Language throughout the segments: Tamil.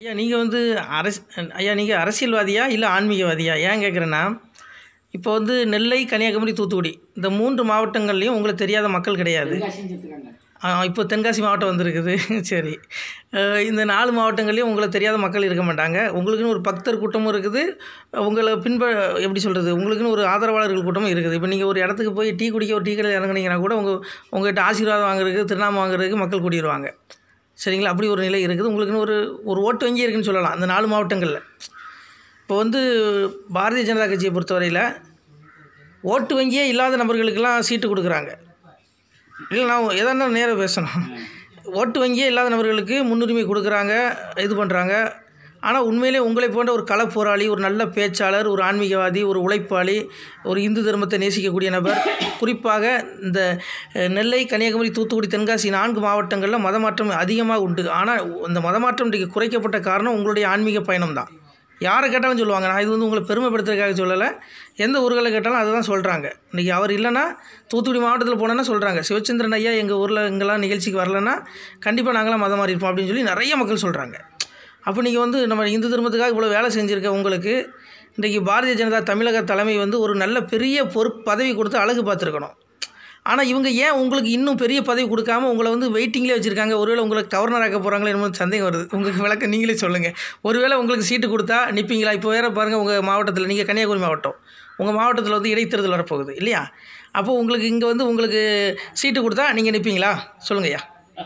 ஐயா நீங்கள் வந்து அரசு ஐயா நீங்கள் அரசியல்வாதியா இல்லை ஆன்மீகவாதியா ஏன் கேட்குறேன்னா இப்போ வந்து நெல்லை கன்னியாகுமரி தூத்துக்குடி இந்த மூன்று மாவட்டங்கள்லேயும் உங்களுக்கு தெரியாத மக்கள் கிடையாது தென்காசியும் சேர்த்துக்காங்க ஆ, இப்போ தென்காசி மாவட்டம் வந்திருக்குது சரி அஹ், இந்த நாலு மாவட்டங்கள்லேயும் உங்களை தெரியாத மக்கள் இருக்க மாட்டாங்க உங்களுக்குன்னு ஒரு பக்தர் கூட்டமும் இருக்குது உங்களை பின்ப எப்படி சொல்கிறது உங்களுக்குன்னு ஒரு ஆதரவாளர்கள் கூட்டமும் இருக்குது இப்போ நீங்கள் ஒரு இடத்துக்கு போய் டீ குடிக்க ஒரு டீ கடையில் இறங்குனீங்கன்னா கூட உங்கள் உங்கள்கிட்ட ஆசீர்வாதம் வாங்குறதுக்கு திருநாமம் வாங்குறதுக்கு மக்கள் கூடிடுவாங்க சரிங்களா அப்படி ஒரு நிலை இருக்குது உங்களுக்குன்னு ஒரு ஒரு ஓட்டு வங்கி இருக்குன்னு சொல்லலாம் அந்த நாலு மாவட்டங்களில் இப்போ வந்து பாரதிய ஜனதா கட்சியை பொறுத்தவரையில் ஓட்டு வங்கியே இல்லாத நபர்களுக்கெல்லாம் சீட்டு கொடுக்குறாங்க இல்லை நான் எதாக இருந்தாலும் நேராக பேசணும் ஓட்டு வங்கியே இல்லாத நபர்களுக்கு முன்னுரிமை கொடுக்குறாங்க இது பண்ணுறாங்க ஆனால் உண்மையிலே உங்களை போன்ற ஒரு களப் போராளி ஒரு நல்ல பேச்சாளர் ஒரு ஆன்மீகவாதி ஒரு உழைப்பாளி ஒரு இந்து தர்மத்தை நேசிக்கக்கூடிய நபர் குறிப்பாக இந்த அஹ், நெல்லை கன்னியாகுமரி தூத்துக்குடி தென்காசி நான்கு மாவட்டங்களில் மதமாற்றம் அதிகமாக உண்டு ஆனால் இந்த மதமாற்றம் இன்றைக்கு குறைக்கப்பட்ட காரணம் உங்களுடைய ஆன்மீக பயணம் தான் யாரை கேட்டாலும் சொல்லுவாங்க நான் இது வந்து உங்களை பெருமைப்படுத்துறதுக்காக சொல்லலை எந்த ஊர்களில் கேட்டாலும் அதை தான் சொல்கிறாங்க இன்றைக்கி அவர் இல்லைன்னா தூத்துக்குடி மாவட்டத்தில் போனோன்னா சொல்கிறாங்க சிவச்சந்திரன் ஐயா எங்கள் ஊரில் இங்கெல்லாம் நிகழ்ச்சிக்கு வரலன்னா கண்டிப்பாக நாங்களாம் மதம் மாறி இருப்போம் அப்படின்னு சொல்லி நிறைய மக்கள் சொல்கிறாங்க அப்போ நீங்கள் வந்து நம்ம இந்து தர்மத்துக்காக இவ்வளோ வேலை செஞ்சுருக்க உங்களுக்கு இன்றைக்கி பாரதிய ஜனதா தமிழக தலைமை வந்து ஒரு நல்ல பெரிய பொறுப்பு பதவி கொடுத்து அழகு பார்த்துருக்கணும் ஆனால் இவங்க ஏன் உங்களுக்கு இன்னும் பெரிய பதவி கொடுக்காம உங்களை வந்து வெயிட்டிங்லேயே வச்சுருக்காங்க ஒருவேளை உங்களுக்கு கவர்னர் ஆக்க போகிறாங்களோ என்னமோ சந்தேகம் வருது உங்களுக்கு விளக்கம் நீங்களே சொல்லுங்கள் ஒருவேளை உங்களுக்கு சீட்டு கொடுத்தா நிற்பீங்களா இப்போ வேறு பாருங்கள் உங்கள் மாவட்டத்தில் நீங்கள் கன்னியாகுமரி மாவட்டம் உங்கள் மாவட்டத்தில் வந்து இடைத்தேர்தல் வரப்போகுது இல்லையா அப்போ உங்களுக்கு இங்கே வந்து உங்களுக்கு சீட்டு கொடுத்தா நீங்கள் நிற்பீங்களா சொல்லுங்கய்யா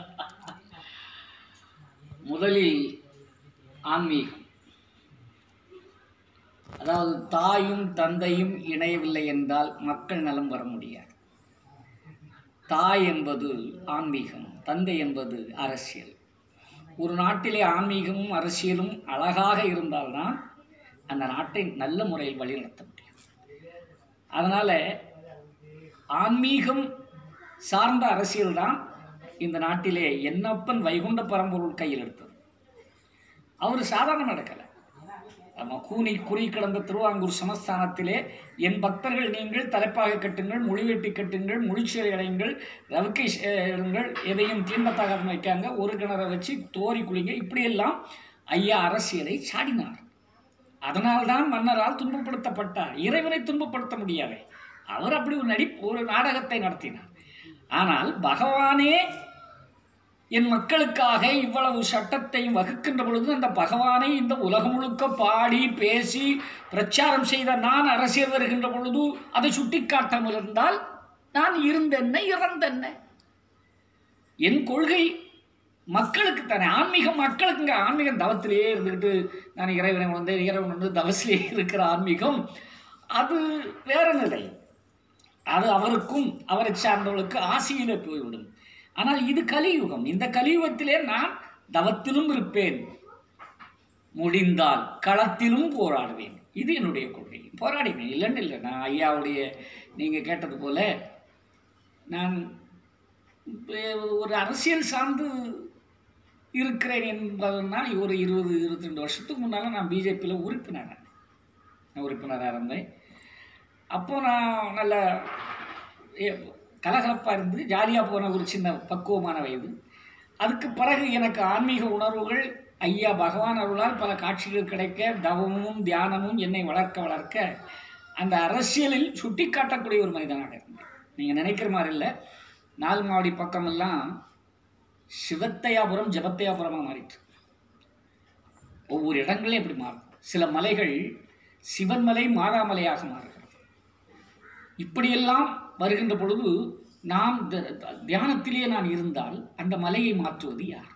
முதலில் ஆன்மீகம் அதாவது தாயும் தந்தையும் இணையவில்லை என்றால் மக்கள் நலம் வர முடியாது தாய் என்பது ஆன்மீகம் தந்தை என்பது அரசியல் ஒரு நாட்டிலே ஆன்மீகமும் அரசியலும் அழகாக இருந்தால்தான் அந்த நாட்டை நல்ல முறையில் வழிநடத்த முடியும் அதனால் ஆன்மீகம் சார்ந்த அரசியல்தான் இந்த நாட்டிலே என்னப்பன் வைகுண்ட பரம்பொருள் கையில் எடுத்தது அவர் சாதாரண நடக்கலை நம்ம கூனி குறி கிடந்த திருவாங்கூர் சமஸ்தானத்திலே என் பக்தர்கள் நீங்கள் தலைப்பாக கட்டுங்கள் மொழிவெட்டி கட்டுங்கள் மொழிச்சேரி அடையுங்கள் ரவுக்கை சேருங்கள் எதையும் தீண்டத்தாகாத வைக்காங்க ஒரு கிணறை வச்சு தோரி குளிங்க இப்படியெல்லாம் ஐயா அரசியலை சாடினார் அதனால்தான் மன்னரால் துன்பப்படுத்தப்பட்டார் இறைவனை துன்பப்படுத்த முடியாது அவர் அப்படி ஒரு நடி ஒரு நாடகத்தை நடத்தினார் ஆனால் பகவானே என் மக்களுக்காக இவ்வளவு சட்டத்தையும் வகுக்கின்ற பொழுது அந்த பகவானை இந்த உலகம் முழுக்க பாடி பேசி பிரச்சாரம் செய்த நான் அரசியல் வருகின்ற பொழுது அதை சுட்டிக்காட்டாமல் இருந்தால் நான் இருந்தென்ன இறந்தென்ன என் கொள்கை மக்களுக்கு தானே ஆன்மீகம் மக்களுக்குங்க ஆன்மீகம் தவத்திலேயே இருந்துக்கிட்டு நான் இறைவனை வந்து இறைவன் வந்து தவசிலே இருக்கிற ஆன்மீகம் அது வேற நிலை அது அவருக்கும் அவரை சார்ந்தவர்களுக்கு ஆசையிலே போய்விடும் ஆனால் இது கலியுகம் இந்த கலியுகத்திலே நான் தவத்திலும் இருப்பேன் முடிந்தால் களத்திலும் போராடுவேன் இது என்னுடைய கொள்கை போராடினேன் இல்லைன்னு இல்லை நான் ஐயாவுடைய நீங்கள் கேட்டது போல நான் இப்ப ஒரு அரசியல் சார்ந்து இருக்கிறேன் என்பதுனா ஒரு இருபது இருபத்தி ரெண்டு வருஷத்துக்கு முன்னால் நான் பிஜேபியில் உறுப்பினர் நான் உறுப்பினராக இருந்தேன் அப்போது நான் நல்ல கலகலப்பாக இருந்து ஜாலியாக போன ஒரு சின்ன பக்குவமான வயது அதுக்கு பிறகு எனக்கு ஆன்மீக உணர்வுகள் ஐயா பகவான் அருளால் பல காட்சிகள் கிடைக்க தவமும் தியானமும் என்னை வளர்க்க வளர்க்க அந்த அரசியலில் சுட்டி காட்டக்கூடிய ஒரு மனிதனாக இருந்தேன் நீங்கள் நினைக்கிற மாதிரி இல்லை நாலு மாவடி பக்கமெல்லாம் சிவத்தையாபுரம் ஜபத்தையாபுரமாக மாறிட்டு ஒவ்வொரு இடங்களையும் எப்படி மாறும் சில மலைகள் சிவன்மலை மாதாமலையாக மாறுகிறது இப்படியெல்லாம் வருகின்ற பொழுது நாம் த- த- தியானத்திலே நான் இருந்தால் அந்த மலையை மாற்றுவது யார்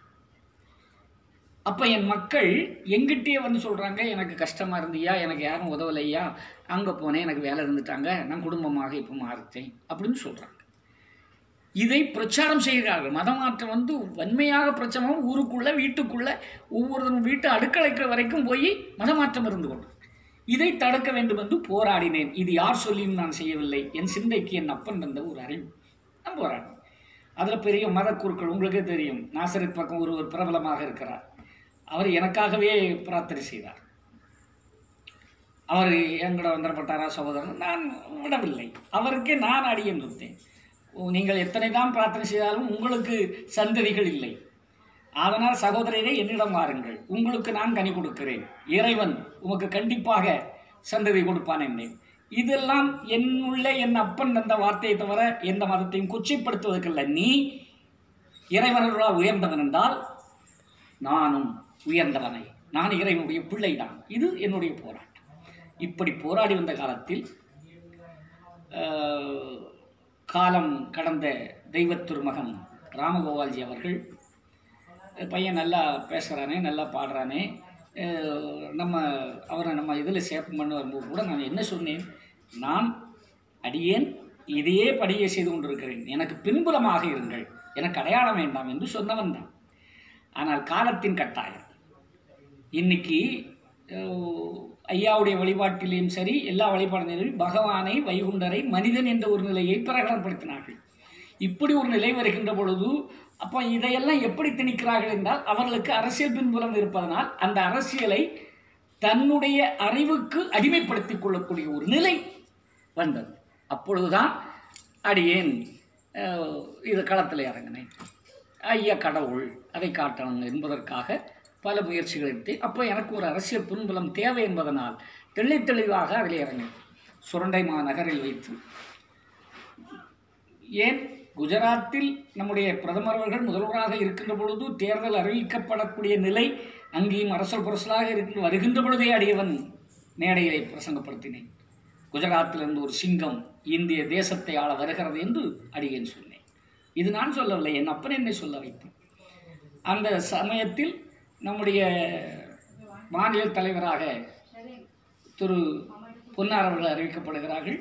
அப்போ என் மக்கள் எங்கிட்டே வந்து சொல்கிறாங்க எனக்கு கஷ்டமாக இருந்தியா எனக்கு யாரும் உதவலையா அங்கே போனேன் எனக்கு வேலை இருந்துட்டாங்க நான் குடும்பமாக இப்போ மாறிட்டேன் அப்படின்னு சொல்கிறாங்க இதை பிரச்சாரம் செய்கிறார்கள் மதமாற்றம் வந்து வன்மையாக பிரச்சாரம் ஊருக்குள்ளே வீட்டுக்குள்ளே ஒவ்வொருத்தரும் வீட்டு அடுக்கலைக்கிற வரைக்கும் போய் மதமாற்றம் இருந்து கொண்டு இதை தடுக்க வேண்டும் என்று போராடினேன் இது யார் சொல்லியும் நான் செய்யவில்லை என் சிந்தைக்கு என் அப்பன் தந்த ஒரு அறிவு நான் போராடினேன் அதில் பெரிய மத குருக்கள் உங்களுக்கே தெரியும் நாசரித் பக்கம் ஒருவர் பிரபலமாக இருக்கிறார் அவர் எனக்காகவே பிரார்த்தனை செய்தார் அவர் எங்கட வந்துடப்பட்டாரா சகோதரன் நான் விடவில்லை அவருக்கே நான் அடியன் இருந்தேன் ஓ, நீங்கள் எத்தனை தான் பிரார்த்தனை செய்தாலும் உங்களுக்கு சந்ததிகள் இல்லை அதனால் சகோதரரே என்னிடம் வாருங்கள் உங்களுக்கு நான் கனி கொடுக்கிறேன் இறைவன் உமக்கு கண்டிப்பாக சந்ததி கொடுப்பான் என்னேன் இதெல்லாம் என்னுள்ள என் அப்பன் தந்த வார்த்தையை தவிர எந்த மதத்தையும் கொச்சைப்படுத்துவதற்கல்ல நீ இறைவனர்களால் உயர்ந்தவன் என்றால் நானும் உயர்ந்தவனை நான் இறைவனுடைய பிள்ளைதான் இது என்னுடைய போராட்டம் இப்படி போராடி வந்த காலத்தில் ஆஹ், காலம் கடந்த தெய்வத் திருமகன் ராமகோபால்ஜி அவர்கள் பையன் நல்லா பேசுகிறானே நல்லா பாடுறானே அஹ் நம்ம அவரை நம்ம இதில் சேப்பம் பண்ண வரும்போது கூட நான் என்ன சொன்னேன் நான் அடியேன் இதையே படியை செய்து கொண்டிருக்கிறேன் எனக்கு பின்புலமாக இருங்கள் எனக்கு அடையாளம் வேண்டாம் என்று சொன்னவன் தான் ஆனால் காலத்தின் கட்டாயம் இன்னைக்கு அஹ், ஐயாவுடைய வழிபாட்டிலேயும் சரி எல்லா வழிபாடுகளிலும் பகவானை வைகுண்டரை மனிதன் என்ற ஒரு நிலையை பிரகடனப்படுத்தினார்கள் இப்படி ஒரு நிலை வருகின்ற பொழுது அப்போ இதையெல்லாம் எப்படி திணிக்கிறார்கள் என்றால் அவர்களுக்கு அரசியல் பின்புலம் இருப்பதனால் அந்த அரசியலை தன்னுடைய அறிவுக்கு அடிமைப்படுத்திக் கொள்ளக்கூடிய ஒரு நிலை வந்தது அப்பொழுதுதான் அடியேன் அஹ், இது களத்தில் இறங்கினேன் ஐயா கடவுள் அதை காட்டணும் என்பதற்காக பல முயற்சிகள் எடுத்தேன் அப்போ எனக்கு ஒரு அரசியல் பின்புலம் தேவை என்பதனால் தெளித் தெளிவாக அதில் இறங்கினேன் சுரண்டை மாநகரில் வைத்து ஏன் குஜராத்தில் நம்முடைய பிரதமர் அவர்கள் முதல்வராக இருக்கின்ற பொழுது தேர்தல் அறிவிக்கப்படக்கூடிய நிலை அங்கேயும் அரசல் புரசலாக இருக்கு வருகின்ற பொழுதே அடியவன் மேடையை பிரசங்கப்படுத்தினேன் குஜராத்திலிருந்து ஒரு சிங்கம் இந்திய தேசத்தை ஆள வருகிறது என்று அடியேன் சொன்னேன் இது நான் சொல்லவில்லை என் அப்பன் என்னை சொல்ல வைத்தேன் அந்த சமயத்தில் நம்முடைய மாநில தலைவராக திரு பொன்னார் அவர்கள் அறிவிக்கப்படுகிறார்கள்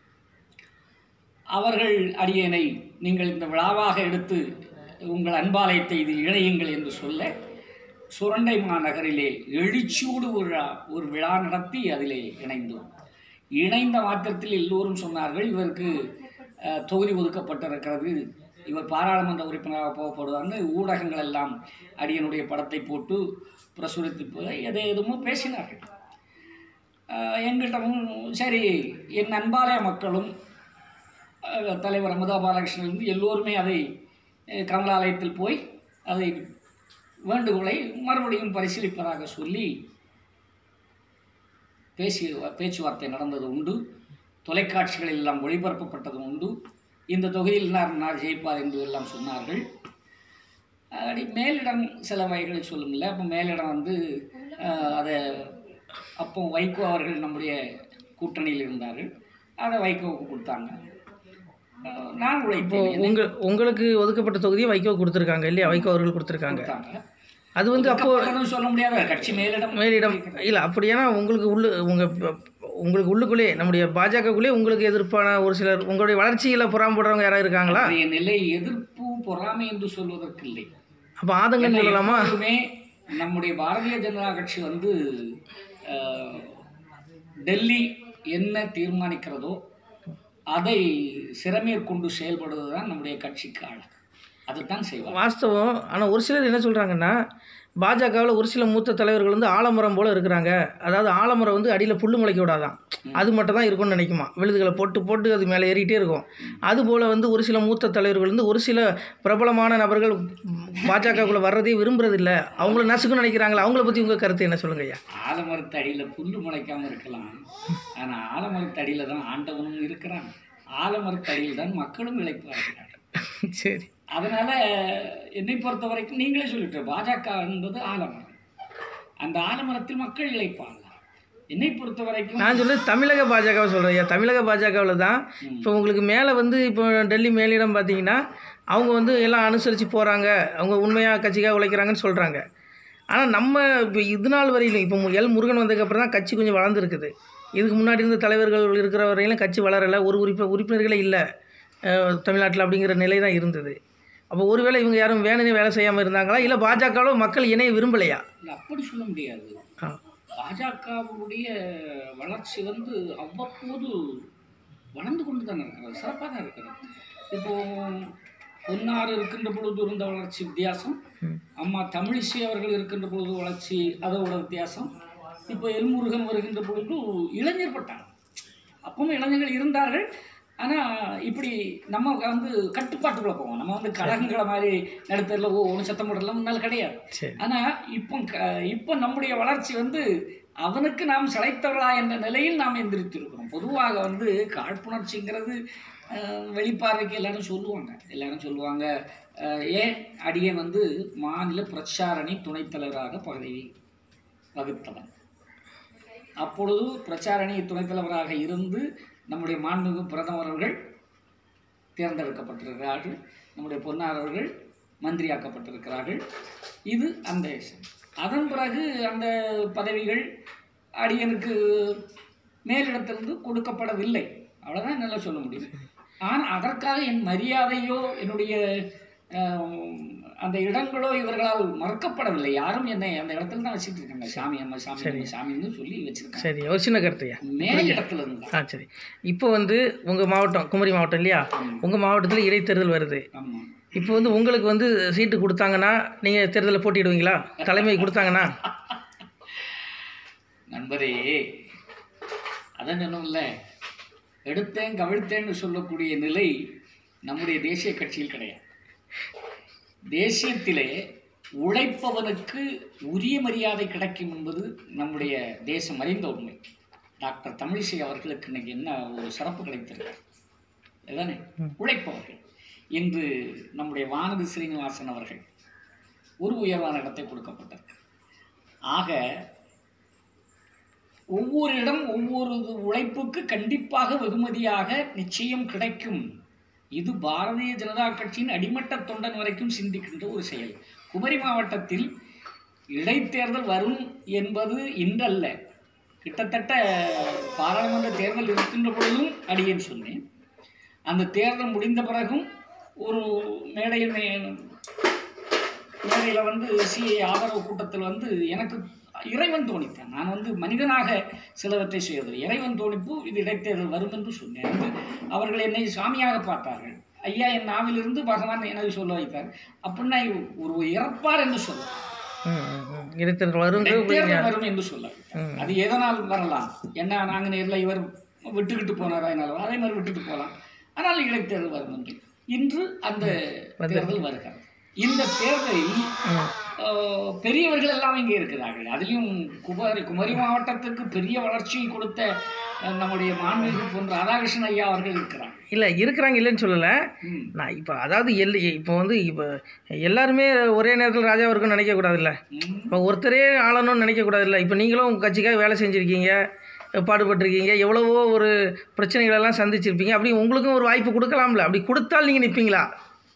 அவர்கள் அடியேனை நீங்கள் இந்த விழாவாக எடுத்து உங்கள் அன்பாலயத்தை இது இணையுங்கள் என்று சொல்ல சுரண்டை மாநகரிலே எழுச்சியோடு ஒரு விழா ஒரு விழா நடத்தி அதிலே இணைந்தோம் இணைந்த மாத்திரத்தில் எல்லோரும் சொன்னார்கள் இவருக்கு அஹ், தொகுதி ஒதுக்கப்பட்டிருக்கிறது இவர் பாராளுமன்ற உறுப்பினராக போகப்படுவார்னு ஊடகங்கள் எல்லாம் அடியனுடைய படத்தை போட்டு பிரசுரித்து போய் எதை எதுமோ பேசினார்கள் அஹ், எங்கிட்டமும் சரி என் அன்பாலய மக்களும் அஹ், தலைவர் அமுதா பாலகிருஷ்ணன் இருந்து எல்லோருமே அதை அஹ், கமலாலயத்தில் போய் அதை வேண்டுகோளை மறுபடியும் பரிசீலிப்பதாக சொல்லி பேசி பேச்சுவார்த்தை நடந்தது உண்டு தொலைக்காட்சிகளில் எல்லாம் ஒளிபரப்பப்பட்டது உண்டு இந்த தொகுதியில் இன்னார் இன்னார் ஜெயிப்பார் என்று எல்லாம் சொன்னார்கள் அப்படி மேலிடம் சில வகைகளை சொல்லுமில்ல அப்போ மேலிடம் வந்து அஹ், அதை அப்போ வைகோ அவர்கள் நம்முடைய கூட்டணியில் இருந்தார்கள் அதை வைகோவுக்கு கொடுத்தாங்க அஹ், நான் இப்போ உழைத்தேன் உங்க உங்களுக்கு ஒதுக்கப்பட்ட தொகுதியை வைகோ கொடுத்துருக்காங்க இல்லையா வைகோ அவர்கள் கொடுத்துருக்காங்க கொடுத்தாங்க அது வந்து அப்போ ஒதுக்கப்பட்டதுன்னு சொல்ல முடியாத கட்சி மேலிடம் மேலிடம் இல்லை அப்படியானா உங்களுக்கு உள்ளு உங்கள் உங்களுக்கு உள்ளுக்குள்ளே நம்முடைய பாஜகக்குள்ளே உங்களுக்கு எதிர்ப்பான ஒரு சிலர் உங்களுடைய வளர்ச்சியில் புறாம்படுறவங்க யாராவது இருக்காங்களா அன்றைய நிலை எதிர்ப்பு பொறாமை என்று சொல்வதற்கு இல்லை அப்போ ஆதங்கன்னு சொல்லலாமா எப்போதுமே நம்முடைய பாரதிய ஜனதா கட்சி வந்து அஹ், டெல்லி என்ன தீர்மானிக்கிறதோ அதை சிறமேற்கொண்டு செயல்படுவது தான் நம்முடைய கட்சிக்கு அழகு அதுதான் செய்வார் வாஸ்தவம் ஆனால் ஒரு சிலர் என்ன சொல்கிறாங்கன்னா பாஜகவில் ஒரு சில மூத்த தலைவர்கள் வந்து ஆலமரம் போல் இருக்கிறாங்க அதாவது ஆலமரம் வந்து அடியில் புல்லு முளைக்க விடாதான் அது மட்டும் தான் இருக்கும்னு நினைக்குமா விழுதுகளை போட்டு போட்டு அது மேலே ஏறிட்டே இருக்கும் அதுபோல் வந்து ஒரு சில மூத்த தலைவர்கள் வந்து ஒரு சில பிரபலமான நபர்கள் பாஜகக்குள்ளே வர்றதே விரும்புறதில்ல அவங்கள நசுக்குன்னு நினைக்கிறாங்களா அவங்கள பற்றி உங்கள் கருத்து என்ன சொல்லுங்க ஐயா ஆலமரத்து அடியில் புல்லு முளைக்காம இருக்கலாம் ஆனால் ஆலமரத்து அடியில் தான் ஆண்டவனும் இருக்கிறான் ஆலமரத்து அடியில் தான் மக்களும் இழைப்பார்கள் சரி அதனால என்னை பொறுத்த வரைக்கும் நீங்களே சொல்லிட்டு பாஜக என்பது ஆலமரம் அந்த ஆலமரத்தில் மக்கள் இழைப்பாங்க என்னை பொறுத்த வரைக்கும் நான் சொல்றது தமிழக பாஜகவை சொல்கிறேன் ஐயா தமிழக பாஜகவில் தான் இப்போ உங்களுக்கு மேலே வந்து இப்போ டெல்லி மேலிடம் பார்த்தீங்கன்னா அவங்க வந்து எல்லாம் அனுசரித்து போகிறாங்க அவங்க உண்மையாக கட்சிக்காக உழைக்கிறாங்கன்னு சொல்கிறாங்க ஆனால் நம்ம இப்போ இது நாள் வரையிலும் இப்போ மு- எல் முருகன் வந்ததுக்கப்புறம் தான் கட்சி கொஞ்சம் வளர்ந்துருக்குது இதுக்கு முன்னாடி இருந்த தலைவர்கள் இருக்கிற வரையிலும் கட்சி வளரலை ஒரு உறுப்ப உறுப்பினர்களே இல்லை தமிழ்நாட்டில் அப்படிங்கிற நிலை தான் இருந்தது அப்போ ஒருவேளை இவங்க யாரும் வேணுனே வேலை செய்யாமல் இருந்தாங்களா இல்லை பாஜகவில் மக்கள் இணைய விரும்பலையா இல்ல, அப்படி சொல்ல முடியாது ஆ பாஜகவுடைய வளர்ச்சி வந்து அவ்வப்போது வளர்ந்து கொண்டு தான் இருக்கிறது சிறப்பாக தான் இருக்கிறது இப்போ பொன்னார் இருக்கின்ற பொழுது இருந்த வளர்ச்சி வித்தியாசம் ம். அம்மா தமிழிசை அவர்கள் இருக்கின்ற பொழுது வளர்ச்சி அதோட வித்தியாசம் இப்போ எல்முருகன் வருகின்ற பொழுது இளைஞர் பட்டாங்க அப்பவும் இளைஞர்கள் இருந்தார்கள் ஆனால் இப்படி நம்ம வந்து கட்டுப்பாட்டுக்குள்ளே போவோம் நம்ம வந்து கழகங்களை மாதிரி நடுத்தரில் ஓ ஒன்று சத்தம் போடலாம் முன்னால் கிடையாது சரி ஆனால் இப்போ க இப்போ நம்முடைய வளர்ச்சி வந்து அவனுக்கு நாம் சிலைத்தவளா என்ற நிலையில் நாம் எந்திரித்திருக்கிறோம் பொதுவாக வந்து காழ்ப்புணர்ச்சிங்கிறது அஹ், வெளிப்பார்வைக்கு எல்லாரும் சொல்லுவாங்க எல்லாரும் சொல்லுவாங்க அஹ், ஏன் அடியன் வந்து மாநில பிரச்சாரணி துணைத் தலைவராக பதவி வகுத்தவன் அப்பொழுது பிரச்சாரணி துணைத் தலைவராக இருந்து நம்முடைய மாண்புமிகு பிரதமர் அவர்கள் தேர்ந்தெடுக்கப்பட்டிருக்கிறார்கள் நம்முடைய பொன்னார் அவர்கள் மந்திரியாக்கப்பட்டிருக்கிறார்கள் இது அந்த விஷயம். அதன் பிறகு அந்த பதவிகள் அடியனுக்கு மேலிடத்திலிருந்து கொடுக்கப்படவில்லை அவ்வளோதான் என்னால் சொல்ல முடியும் ஆனால் அதற்காக என் மரியாதையோ என்னுடைய ஆம், அந்த இடங்களோ இவர்களால் மறுக்கப்படவில்லை யாரும் என்னை அந்த இடத்துல தான் வச்சுட்டு இருக்காங்க சாமி அம்மா சாமி அம்மா சாமின்னு சொல்லி வச்சிருக்காங்க சரி ஒரு சின்ன கருத்தையா மேல் இடத்துல இருந்தா ஆ சரி இப்போ வந்து உங்கள் மாவட்டம் குமரி மாவட்டம் இல்லையா உங்கள் மாவட்டத்தில் இடைத்தேர்தல் வருது ஆமா இப்போ வந்து உங்களுக்கு வந்து சீட்டு கொடுத்தாங்கன்னா நீங்கள் தேர்தலில் போட்டியிடுவீங்களா தலைமை கொடுத்தாங்கன்னா நண்பரே அதான் சொன்னோம்ல எடுத்தேன் கவிழ்த்தேன்னு சொல்லக்கூடிய நிலை நம்முடைய தேசிய கட்சியில் கிடையாது தேசியத்திலே உழைப்பவனுக்கு உரிய மரியாதை கிடைக்கும் என்பது நம்முடைய தேசம் அறிந்த உண்மை டாக்டர் தமிழிசை அவர்களுக்கு இன்னைக்கு என்ன ஒரு சிறப்பு கிடைத்திருக்கு அதுதானே உழைப்பவர்கள் இன்று நம்முடைய வானதி ஸ்ரீனிவாசன் அவர்கள் ஒரு உயர்வான இடத்தை கொடுக்கப்பட்டிருக்கு ஆக ஒவ்வொரு இடம் ஒவ்வொரு உழைப்புக்கு கண்டிப்பாக வெகுமதியாக நிச்சயம் கிடைக்கும் இது பாரதிய ஜனதா கட்சியின் அடிமட்ட தொண்டன் வரைக்கும் சிந்திக்கின்ற ஒரு செயல் குமரி மாவட்டத்தில் இடைத்தேர்தல் வரும் என்பது இன்றல்ல கிட்டத்தட்ட பாராளுமன்ற தேர்தல் இருக்கின்ற பொழுதும் அடியேன் சொன்னேன் அந்த தேர்தல் முடிந்த பிறகும் ஒரு மேடையில் மே- மேடையில் வந்து சிஏ ஆதரவு கூட்டத்தில் வந்து எனக்கு இறைவன் தோணித்தான் நான் வந்து மனிதனாக சிலவற்றை செய்வதில்லை இறைவன் தோணிப்பு இது இடைத்தேர்தல் வரும் என்று சொன்னேன் வந்து அவர்கள் என்னை சாமியாக பார்த்தார்கள் ஐயா என் நாவிலிருந்து பகவான் எனக்கு சொல்ல வைத்தார் அப்படின்னா ஒரு இறப்பார் என்று சொல்ல ம், ம், ம். இடைத்தேர்தல் வருங்க இடைத்தேர்தல் வரும் என்று சொல்ல வைத்தார். ம். அது எதனால் வரலாம் என்ன நாங்கள் நேரில் இவர் விட்டுக்கிட்டு போனார் அதனால அதே மாதிரி விட்டுட்டு போகலாம் ஆனால் இடைத்தேர்தல் வரும் என்று இன்று அந்த தேர்தல் வருகிறது இந்த தேர்தலில் ம். ஆஹ், பெரியவர்கள் எல்லாம் இங்கே இருக்கிறார்கள் அதிலும் குமரி குமரி மாவட்டத்துக்கு பெரிய வளர்ச்சியை கொடுத்த அஹ், நம்முடைய மாண்புமிகு பொன் ராதாகிருஷ்ணன் ஐயா அவர்கள் இருக்கிறாங்க இல்லை இருக்கிறாங்க இல்லைன்னு சொல்லலை ம். நான் இப்போ அதாவது எல் இப்போ வந்து இப்போ எல்லாருமே ஒரே நேரத்தில் ராஜா இருக்கும்னு நினைக்கக்கூடாதுல்ல ம். இப்போ ஒருத்தரே ஆளணும்னு நினைக்கக்கூடாதுல்ல இப்போ நீங்களும் உங்கள் கட்சிக்காக வேலை செஞ்சுருக்கீங்க பாடுபட்டிருக்கீங்க எவ்வளவோ ஒரு பிரச்சனைகளெல்லாம் சந்திச்சிருப்பீங்க அப்படி உங்களுக்கும் ஒரு வாய்ப்பு கொடுக்கலாம்ல அப்படி கொடுத்தால் நீங்கள் நிற்பீங்களா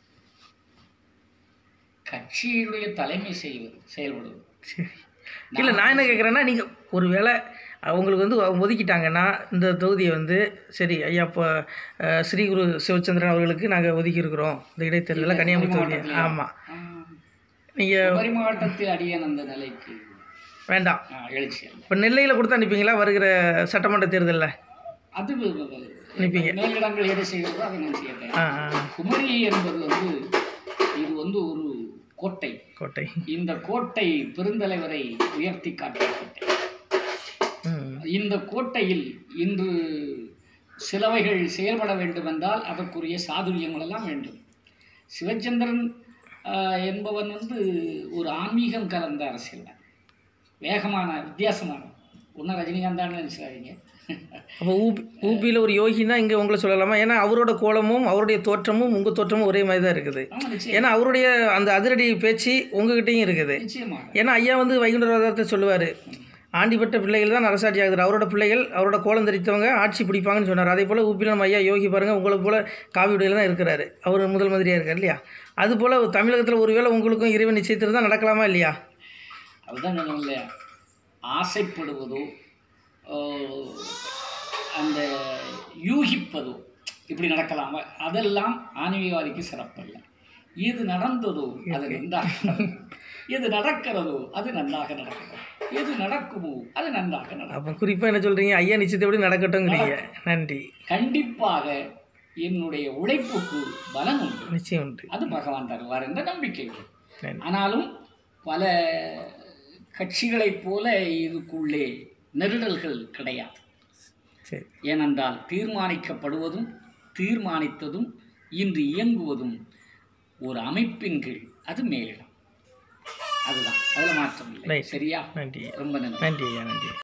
கட்சியினுடைய தலைமை செய்வது செயல்படுவது சரி இல்லை நான் என்ன கேட்குறேன்னா நீங்கள் ஒரு வேளை அவங்களுக்கு வந்து ஒதுக்கிட்டாங்கன்னா இந்த தொகுதியை வந்து சரி ஐயா இப்போ அஹ், ஸ்ரீ குரு சிவச்சந்திரன் அவர்களுக்கு நாங்கள் ஒதுக்கியிருக்கிறோம் இந்த இடைத்தேர்தலில் கன்னியாகுமரி தொகுதி ஆமாம் ஆஹ், நீங்கள் குமரி மாவட்டத்தில் அடியேன் அந்த நிலைக்கு வேண்டாம் ஆஹ், எழுச்சி அல்ல. இப்போ நெல்லையில் கொடுத்தா நிற்பீங்களா வருகிற சட்டமன்ற தேர்தலில் அது நிற்பீங்க மேலிடங்கள் எதை செய்கிறதோ அதை நான் செய்யறேன் ஆ ஆ குமரி என்பது வந்து இது வந்து ஒரு கோட்டை கோட்டை இந்த கோட்டை பெருந்தலைவரை உயர்த்தி காட்டிய கோட்டை ம் இந்த கோட்டையில் இன்று சிலவைகள் செயல்பட வேண்டுமென்றால் அதற்குரிய சாதுரியங்கள் எல்லாம் வேண்டும் சிவச்சந்திரன் ஆஹ், என்பவன் வந்து ஒரு ஆன்மீகம் கலந்த அரசியல் தான் வேகமான வித்தியாசமான ஒன்றும் ரஜினிகாந்தான்னு நினைச்சாதீங்க அப்போ ஊபி ஊபியில் ஒரு யோகினா இங்கே உங்களை சொல்லலாமா ஏன்னா அவரோட கோலமும் அவருடைய தோற்றமும் உங்கள் தோற்றமும் ஒரே மாதிரி தான் இருக்குது ஆமாம் நிச்சயம் ஏன்னா அவருடைய அந்த அதிரடி பேச்சு உங்ககிட்டயும் இருக்குது நிச்சயமாக ஏன்னா ஐயா வந்து வைகுண்டராதத்தை சொல்லுவார் ஆண்டிப்பட்ட பிள்ளைகள் தான் அரசாட்சி ஆகுது அவரோட பிள்ளைகள் அவரோட கோலம் தரித்தவங்க ஆட்சி பிடிப்பாங்கன்னு சொன்னார் அதே போல் ஊப்பியில் நம்ம ஐயா யோகி பாருங்கள் உங்களை போல் காவி உடையில் தான் இருக்கிறாரு அவர் முதல் மந்திரியாக இருக்கார் இல்லையா அது போல் தமிழகத்தில் ஒருவேளை உங்களுக்கும் இறைவன் நிச்சயத்தில் தான் நடக்கலாமா இல்லையா அதுதான் சொன்னோம் இல்லையா ஆசைப்படுவதோ ஆஹ், அந்த யூகிப்பதோ இப்படி நடக்கலாமா அதெல்லாம் ஆன்மீகவாதிக்கு சிறப்பல்ல எது நடந்ததோ அது நன்றாக நடக்கும். எது நடக்கிறதோ அது நன்றாக நடக்கும் எது நடக்குமோ அது நன்றாக நடக்கும் அப்போ குறிப்பாக என்ன சொல்கிறீங்க ஐயா நிச்சயத்தைப்படி நடக்கட்டும்ங்கிறீங்க நன்றி கண்டிப்பாக என்னுடைய உழைப்புக்கு பலன் உண்டு நிச்சயம் உண்டு அது பகவான் தருவார் என்ற நம்பிக்கை உண்டு. நன்றி ஆனாலும் பல கட்சிகளைப் போல இதுக்குள்ளே நெருடல்கள் கிடையாது சரி ஏனென்றால் தீர்மானிக்கப்படுவதும் தீர்மானித்ததும் இன்று இயங்குவதும் ஒரு அமைப்பின் கீழ் அது மேலிடம் அதுதான் அதில் மாற்றம் இல்லை Right. சரியா நன்றி ரொம்ப நன்றி நன்றி ஐயா நன்றி